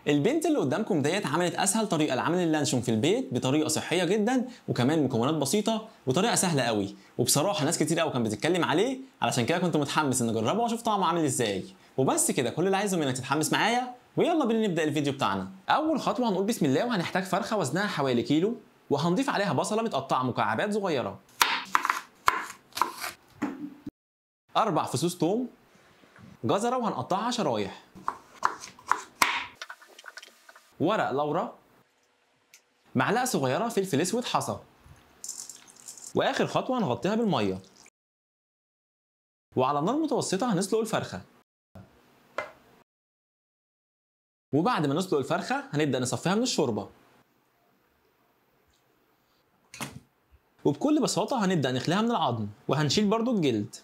البنت اللي قدامكم ديت عملت اسهل طريقه لعمل اللانشون في البيت بطريقه صحيه جدا وكمان مكونات بسيطه وطريقه سهله قوي وبصراحه ناس كتير قوي كانت بتتكلم عليه علشان كده كنت متحمس ان اجربه واشوف طعمه عامل ازاي وبس كده كل اللي عايزه منك تتحمس معايا ويلا بينا نبدا الفيديو بتاعنا اول خطوه هنقول بسم الله وهنحتاج فرخه وزنها حوالي كيلو وهنضيف عليها بصله متقطعه مكعبات صغيره اربع فصوص توم جزره وهنقطعها شرايح ورق لورا معلقه صغيره فلفل اسود حصى واخر خطوه هنغطيها بالميه وعلى نار متوسطه هنسلق الفرخه وبعد ما نسلق الفرخه هنبدا نصفيها من الشوربه وبكل بساطه هنبدا نخليها من العظم وهنشيل برضو الجلد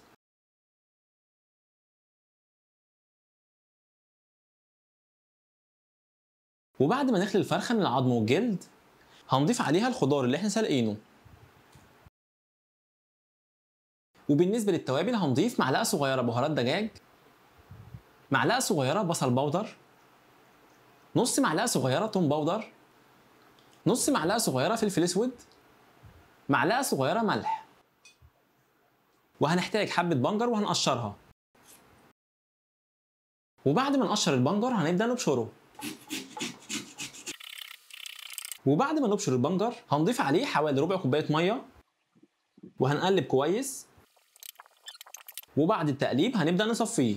وبعد ما نخلي الفرخه من العظم والجلد هنضيف عليها الخضار اللي احنا سالقينه وبالنسبه للتوابل هنضيف معلقه صغيره بهارات دجاج معلقه صغيره بصل بودر نص معلقه صغيره توم بودر نص معلقه صغيره فلفل اسود معلقه صغيره ملح وهنحتاج حبه بنجر وهنقشرها وبعد ما نقشر البنجر هنبدا نبشره وبعد ما نبشر البنجر هنضيف عليه حوالي ربع كوبايه ميه وهنقلب كويس وبعد التقليب هنبدا نصفيه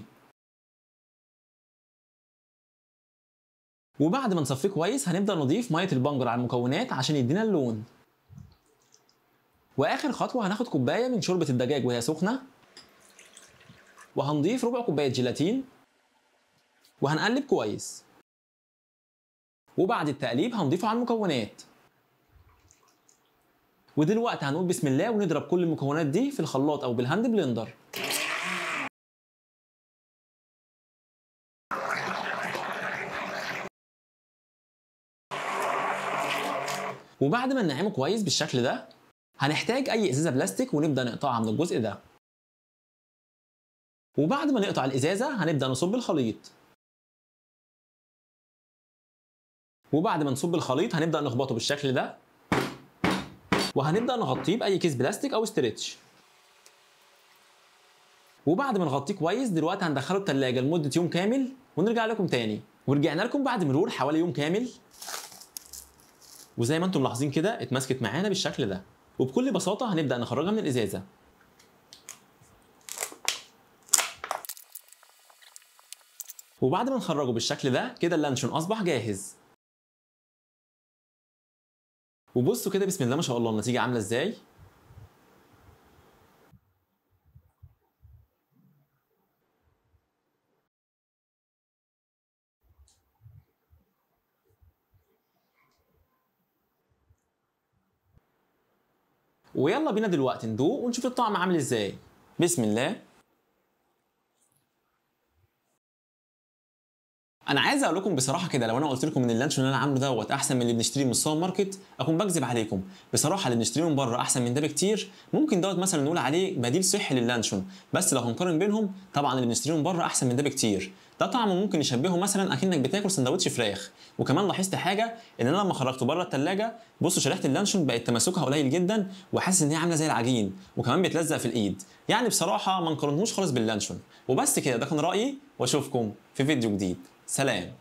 وبعد ما نصفيه كويس هنبدا نضيف ميه البنجر على المكونات عشان يدينا اللون واخر خطوه هناخد كوبايه من شوربه الدجاج وهي سخنه وهنضيف ربع كوبايه جيلاتين وهنقلب كويس وبعد التقليب هنضيفه على المكونات ودلوقتي هنقول بسم الله ونضرب كل المكونات دي في الخلاط او بالهاند بلندر وبعد ما ننعمه كويس بالشكل ده هنحتاج اي ازازه بلاستيك ونبدا نقطعها من الجزء ده وبعد ما نقطع الازازه هنبدا نصب الخليط وبعد ما نصب الخليط هنبدا نخبطه بالشكل ده وهنبدا نغطيه باي كيس بلاستيك او استرتش وبعد ما نغطيه كويس دلوقتي هندخله التلاجة لمدة يوم كامل ونرجع لكم تاني ورجعنا لكم بعد مرور حوالي يوم كامل وزي ما انتم ملاحظين كده اتمسكت معانا بالشكل ده وبكل بساطة هنبدأ نخرجها من الإزازة وبعد ما نخرجه بالشكل ده كده اللانشون أصبح جاهز وبصوا كده بسم الله ما شاء الله النتيجة عاملة ازاي ويلا بينا دلوقتي ندوق ونشوف الطعم عامل ازاي بسم الله انا عايز اقول لكم بصراحه كده لو انا قلت لكم ان اللانشون اللي انا عامله دوت احسن من اللي بنشتريه من السوبر ماركت اكون بكذب عليكم بصراحه اللي بنشتريه من بره احسن من ده بكتير ممكن دوت مثلا نقول عليه بديل صحي لللانشون بس لو هنقارن بينهم طبعا اللي بنشتريه من بره احسن من ده بكتير ده طعمه ممكن يشبهه مثلا اكنك بتاكل سندوتش فراخ وكمان لاحظت حاجه ان انا لما خرجته بره الثلاجه بصوا شريحه اللانشون بقت تماسكها قليل جدا وحاسس ان هي عامله زي العجين وكمان بتلزق في الايد يعني بصراحه ما نقارنهوش خالص باللانشون وبس كده ده كان رايي واشوفكم في فيديو جديد سلام